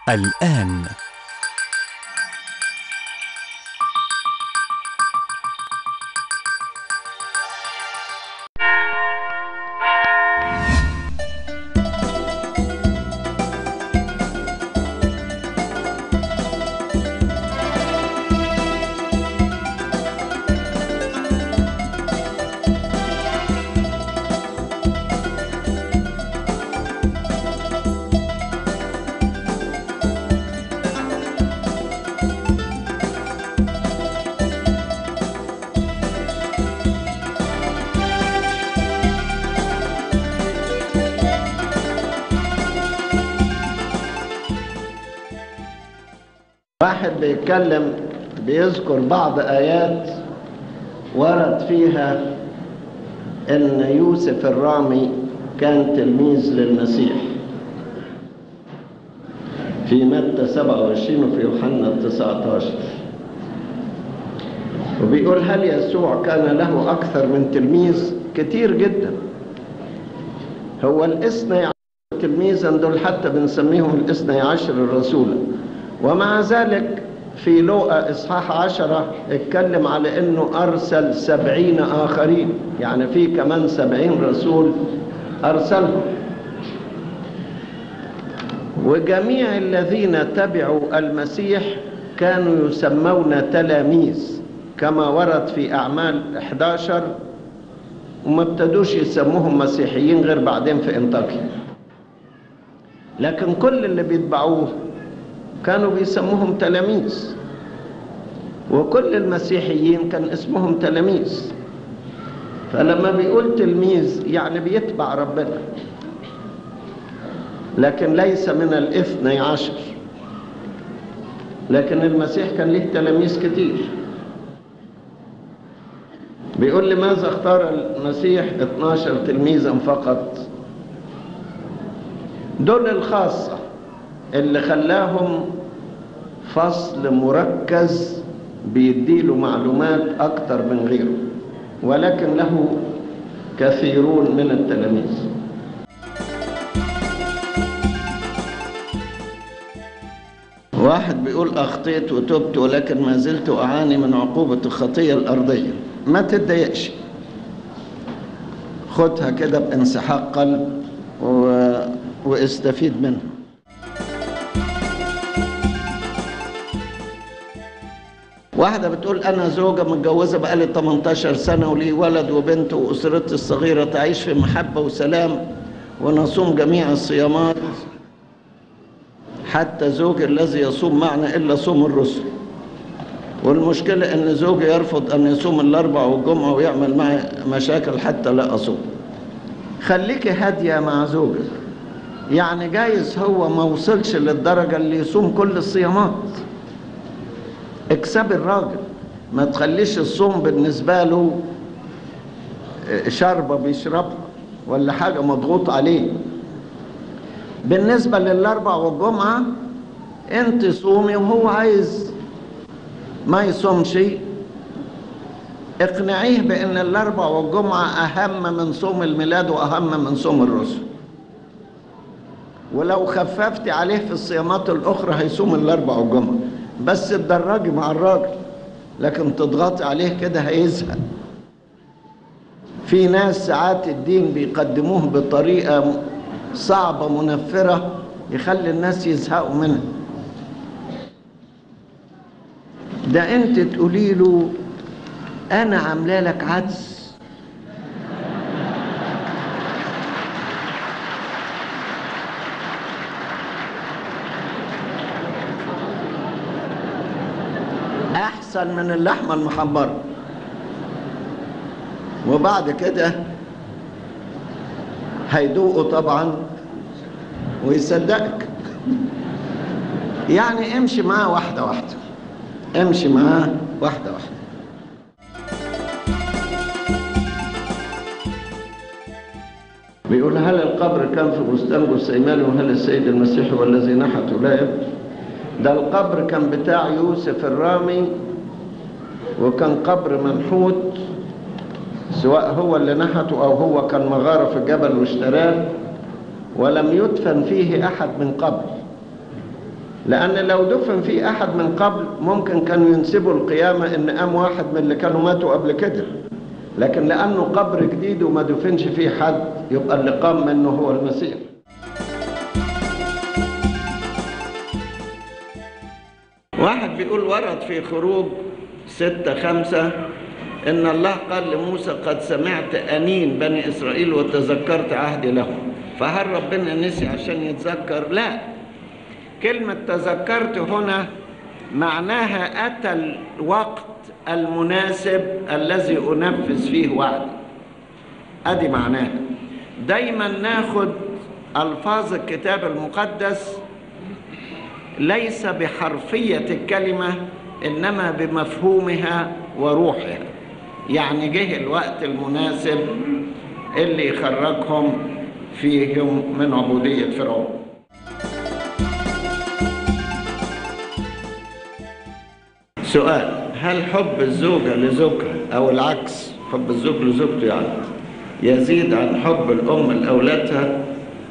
الآن واحد بيتكلم بيذكر بعض آيات ورد فيها إن يوسف الرامي كان تلميذ للمسيح في متى 27 وفي يوحنا 19 وبيقول هل يسوع كان له أكثر من تلميذ كتير جدا هو الاثني عشر تلميذا دول حتى بنسميهم الاثني عشر الرسولا ومع ذلك في لوقا إصحاح عشرة اتكلم على أنه أرسل سبعين آخرين يعني في كمان سبعين رسول أرسلهم وجميع الذين تبعوا المسيح كانوا يسمون تلاميذ كما ورد في أعمال 11 وما ابتدوش يسموهم مسيحيين غير بعدين في انطاكيا لكن كل اللي بيتبعوه كانوا بيسموهم تلاميذ وكل المسيحيين كان اسمهم تلاميذ فلما بيقول تلميذ يعني بيتبع ربنا لكن ليس من الاثني عشر لكن المسيح كان له تلاميذ كتير بيقول لماذا اختار المسيح 12 تلميذا فقط دول الخاصه اللي خلاهم فصل مركز بيديله معلومات أكتر من غيره ولكن له كثيرون من التلاميذ واحد بيقول أخطيت وتبت ولكن ما زلت أعاني من عقوبة الخطية الأرضية ما تتضايقش خدها كده بانسحاق قلب و... واستفيد منها واحدة بتقول أنا زوجة متجوزة بقالي 18 سنة ولي ولد وبنت وأسرتي الصغيرة تعيش في محبة وسلام ونصوم جميع الصيامات حتى زوجي الذي يصوم معنا إلا صوم الرسل والمشكلة إن زوجي يرفض أن يصوم الأربع والجمعة ويعمل معي مشاكل حتى لا أصوم خليكي هادية مع زوجك يعني جايز هو ما وصلش للدرجة اللي يصوم كل الصيامات اكسب الراجل ما تخليش الصوم بالنسبة له شربة بيشربها ولا حاجة مضغوط عليه بالنسبة للأربع والجمعة انت صومي وهو عايز ما يصومش اقنعيه بان الأربع والجمعة أهم من صوم الميلاد وأهم من صوم الرسل ولو خففت عليه في الصيامات الأخرى هيصوم الأربع والجمعة بس تدرجي مع الراجل لكن تضغطي عليه كده هيزهق في ناس ساعات الدين بيقدموه بطريقة صعبة منفرة يخلي الناس يزهقوا منها ده انت تقولي له انا عامله لك عدس احسن من اللحمه المحمره وبعد كده هيدوقه طبعا ويصدقك يعني امشي معاه واحده واحده امشي معاه واحده واحده بيقول هل القبر كان في بستان جسيمان وهل السيد المسيح هو الذي نحته لا يبدو ده القبر كان بتاع يوسف الرامي وكان قبر منحوت سواء هو اللي نحته أو هو كان مغارة في الجبل واشتراه ولم يدفن فيه أحد من قبل لأن لو دفن فيه أحد من قبل ممكن كانوا ينسبوا القيامة إن قام واحد من اللي كانوا ماتوا قبل كده لكن لأنه قبر جديد وما دفنش فيه حد يبقى اللي قام منه هو المسيح واحد بيقول ورد في خروج ستة خمسة إن الله قال لموسى قد سمعت أنين بني إسرائيل وتذكرت عهدي لهم فهل ربنا نسي عشان يتذكر؟ لا كلمة تذكرت هنا معناها أتى الوقت المناسب الذي أنفذ فيه وعدي أدي معناها دايما ناخد ألفاظ الكتاب المقدس ليس بحرفية الكلمة إنما بمفهومها وروحها يعني جه الوقت المناسب اللي يخرجهم فيهم من عبودية فرعون سؤال هل حب الزوجة لزوجها أو العكس حب الزوج لزوجته يعني يزيد عن حب الأم لأولادها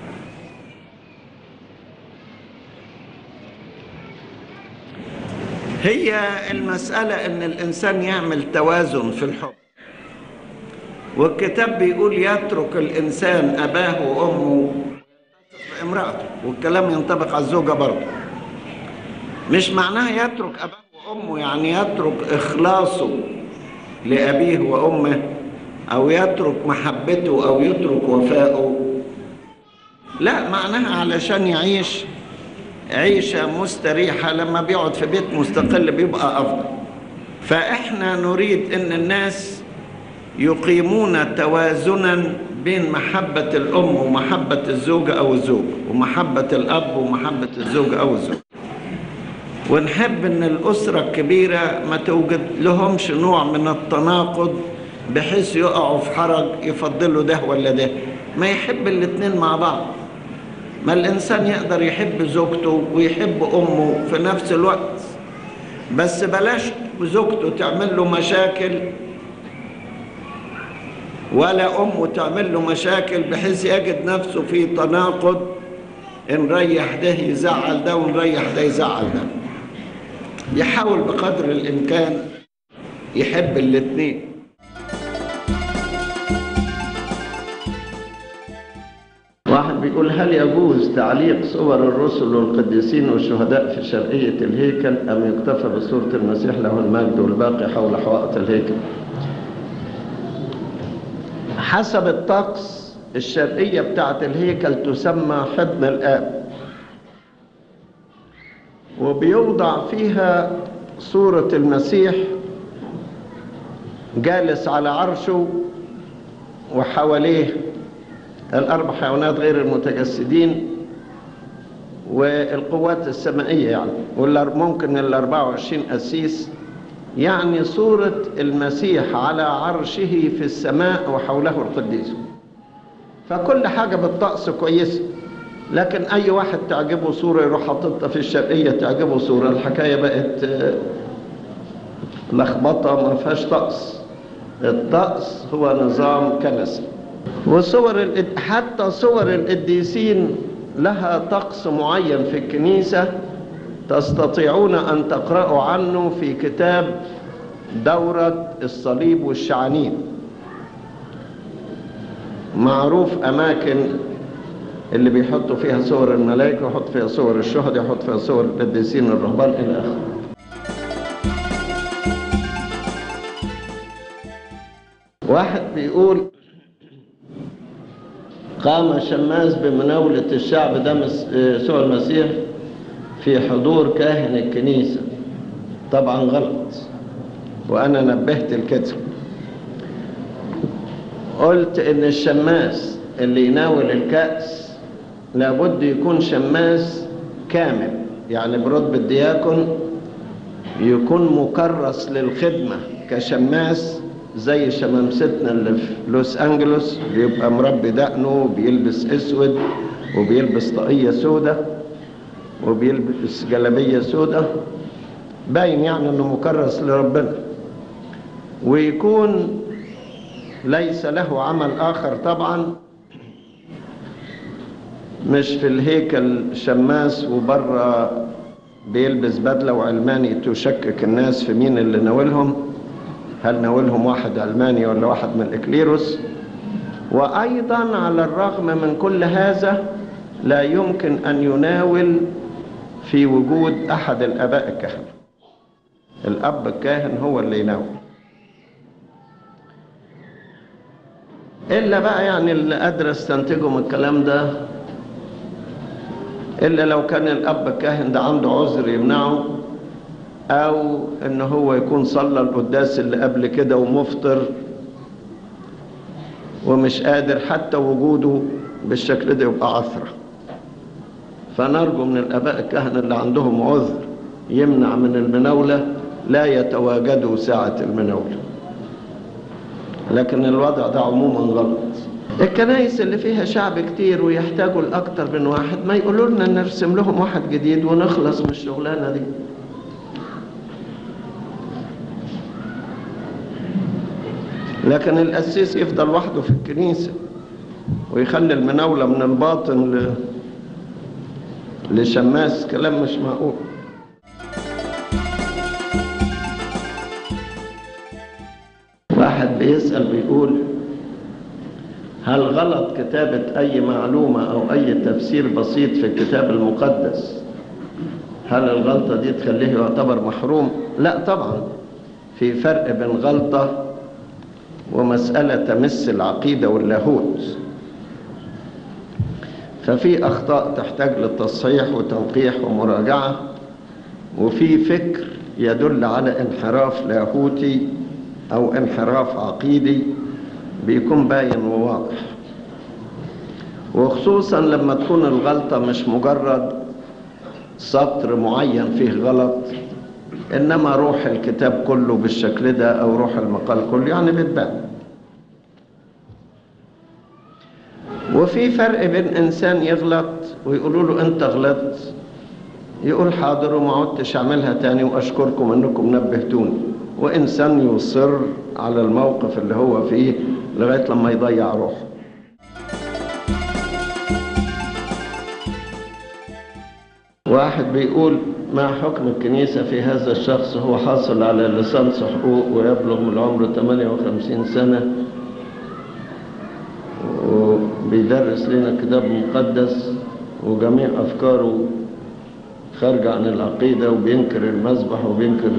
هي المسألة إن الإنسان يعمل توازن في الحب والكتاب بيقول يترك الإنسان أباه وأمه امرأته والكلام ينطبق على الزوجة برضه مش معناها يترك أباه وأمه يعني يترك إخلاصه لأبيه وأمه أو يترك محبته أو يترك وفائه لا معناها علشان يعيش عيشة مستريحة لما بيقعد في بيت مستقل بيبقى أفضل فإحنا نريد أن الناس يقيمون توازنا بين محبة الأم ومحبة الزوجة أو الزوج ومحبة الأب ومحبة الزوجة أو الزوج ونحب أن الأسرة الكبيرة ما توجد لهمش نوع من التناقض بحيث يقعوا في حرج يفضلوا ده ولا ده ما يحب الاتنين مع بعض ما الإنسان يقدر يحب زوجته ويحب أمه في نفس الوقت بس بلاش زوجته تعمل له مشاكل ولا أمه تعمل له مشاكل بحيث يجد نفسه في تناقض نريح ده يزعل ده ونريح ده يزعل ده يحاول بقدر الإمكان يحب الاتنين واحد بيقول هل يجوز تعليق صور الرسل والقديسين والشهداء في شرقية الهيكل أم يكتفى بصورة المسيح له المجد والباقي حول حوائط الهيكل حسب الطقس الشرقية بتاعت الهيكل تسمى حضن الآب وبيوضع فيها صورة المسيح جالس على عرشه وحواليه الأربع حيوانات غير المتجسدين والقوات السمائية يعني ممكن ال 24 أسيس يعني صورة المسيح على عرشه في السماء وحوله القديس فكل حاجة بالطقس كويسة لكن أي واحد تعجبه صورة يروح حاططها في الشرقية تعجبه صورة الحكاية بقت لخبطة ما فيهاش طقس الطقس هو نظام كنسي وصور الإد... حتى صور القديسين لها طقس معين في الكنيسة تستطيعون أن تقرأوا عنه في كتاب دورة الصليب والشعانين معروف أماكن اللي بيحطوا فيها صور الملائكة يحط فيها صور الشهداء يحط فيها صور القديسين الرهبان إلى آخره واحد بيقول قام شماس بمناولة الشعب دم يسوع المسيح في حضور كاهن الكنيسة طبعا غلط وأنا نبهت الكتب قلت إن الشماس اللي يناول الكأس لابد يكون شماس كامل يعني برتبة دياكون يكون مكرس للخدمة كشماس زي شمامستنا اللي في لوس أنجلوس بيبقى مربي دقنه وبيلبس أسود وبيلبس طاقية سودة وبيلبس جلابية سودة باين يعني انه مكرس لربنا ويكون ليس له عمل آخر طبعا مش في الهيكل شماس وبره بيلبس بدلة وعلماني تشكك الناس في مين اللي ناولهم هل ناولهم واحد علماني ولا واحد من الإكليروس وأيضا على الرغم من كل هذا لا يمكن أن يناول في وجود أحد الآباء الكهنة الأب الكاهن هو اللي يناول إلا بقى يعني اللي قادر استنتجه من الكلام ده إلا لو كان الأب الكاهن ده عنده عذر يمنعه أو إن هو يكون صلى القداس اللي قبل كده ومفطر ومش قادر حتى وجوده بالشكل ده يبقى عثرة فنرجو من الآباء الكهنة اللي عندهم عذر يمنع من المناولة لا يتواجدوا ساعة المناولة لكن الوضع ده عموما غلط الكنائس اللي فيها شعب كتير ويحتاجوا لأكتر من واحد ما يقولوا لنا نرسم لهم واحد جديد ونخلص من الشغلانة دي لكن القسيس يفضل وحده في الكنيسة ويخلي المناولة من الباطن ل... لشماس كلام مش معقول واحد بيسأل بيقول هل غلط كتابة أي معلومة أو أي تفسير بسيط في الكتاب المقدس هل الغلطة دي تخليه يعتبر محروم؟ لا طبعا في فرق بين غلطة ومسألة تمس العقيدة واللاهوت ففي أخطاء تحتاج للتصحيح وتنقيح ومراجعة وفي فكر يدل على انحراف لاهوتي أو انحراف عقيدي بيكون باين وواضح وخصوصا لما تكون الغلطة مش مجرد سطر معين فيه غلط إنما روح الكتاب كله بالشكل ده أو روح المقال كله يعني بتبان وفي فرق بين إنسان يغلط ويقولوا له أنت غلطت يقول حاضر وما عدتش أعملها تاني وأشكركم أنكم نبهتوني وإنسان يصر على الموقف اللي هو فيه لغاية لما يضيع روحه واحد بيقول ما حكم الكنيسة في هذا الشخص هو حاصل على ليسانس حقوق ويبلغ من العمر 58 سنة وبيدرس لنا الكتاب المقدس وجميع أفكاره خارجة عن العقيدة وبينكر المذبح وبينكر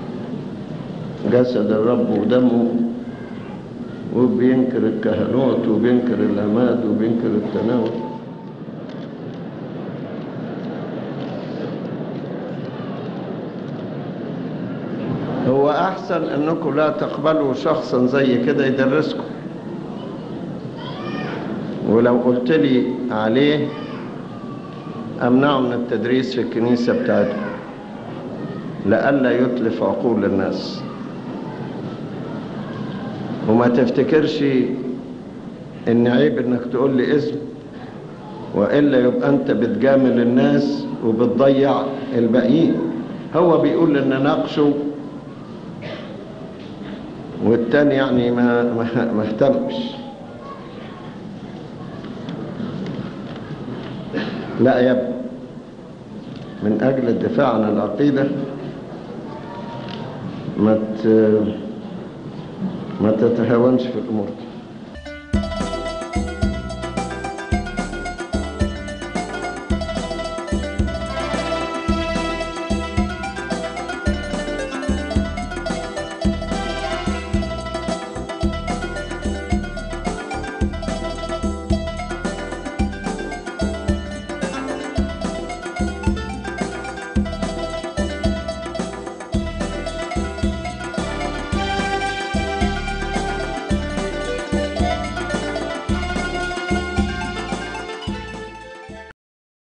جسد الرب ودمه وبينكر الكهنوت وبينكر العماد وبينكر التناول هو أحسن أنكم لا تقبلوا شخصا زي كده يدرسكم ولو قلت لي عليه أمنعه من التدريس في الكنيسة بتاعتكم لئلا يتلف عقول الناس وما تفتكرش ان عيب انك تقول لي اسم والا يبقى انت بتجامل الناس وبتضيع الباقيين هو بيقول ان ناقشه والتاني يعني ما ما ما اهتمش لا يا ابني من اجل الدفاع عن العقيده ما ت... ما تتهاونش في الامور دي